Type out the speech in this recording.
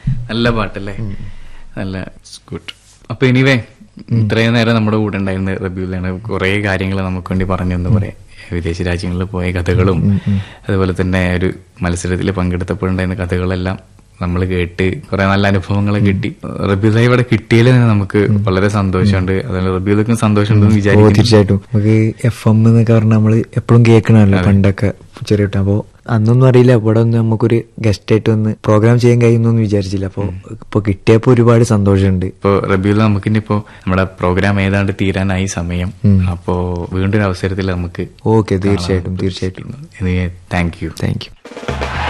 നല്ല പാട്ടല്ലേ നല്ല ഗുഡ് അപ്പൊ എനിവേ ഇത്രയും നേരം നമ്മുടെ കൂടെ ഉണ്ടായിരുന്ന റബ്യൂലാണ് കുറെ കാര്യങ്ങൾ നമുക്ക് വേണ്ടി പറഞ്ഞു എന്ന് പറയാം വിദേശ രാജ്യങ്ങളിൽ പോയ കഥകളും അതുപോലെ തന്നെ ഒരു മത്സരത്തിൽ പങ്കെടുത്തപ്പോഴുണ്ടായിരുന്ന കഥകളെല്ലാം നമ്മൾ കേട്ട് കുറെ നല്ല അനുഭവങ്ങൾ കിട്ടി റബ്യൂല ഇവിടെ കിട്ടിയതിൽ തന്നെ നമുക്ക് വളരെ സന്തോഷമുണ്ട് അതുപോലെ റബ്യൂലക്കും സന്തോഷമുണ്ടെന്ന് ഓ വിചാരിക്കുന്നു തീർച്ചയായിട്ടും നമുക്ക് എഫ് എം എന്നൊക്കെ പറഞ്ഞാൽ നമ്മള് എപ്പോഴും കേൾക്കണമല്ലോ പണ്ടൊക്കെ ചെറിയ കുട്ടി അപ്പോ അന്നൊന്നും അറിയില്ല ഇവിടെ ഒന്ന് നമുക്കൊരു ഗസ്റ്റ് ആയിട്ട് ഒന്ന് പ്രോഗ്രാം ചെയ്യാൻ കഴിയുന്നൊന്നും വിചാരിച്ചില്ല അപ്പൊ ഇപ്പൊ കിട്ടിയപ്പോ ഒരുപാട് സന്തോഷമുണ്ട് ഇപ്പോ റബിയുൽ നമുക്കിനിപ്പോ നമ്മുടെ പ്രോഗ്രാം ഏതാണ്ട് തീരാനായി സമയം അപ്പോ വീണ്ടും ഒരു അവസരത്തിൽ നമുക്ക് ഓക്കെ തീർച്ചയായിട്ടും തീർച്ചയായിട്ടും താങ്ക് യു താങ്ക് യു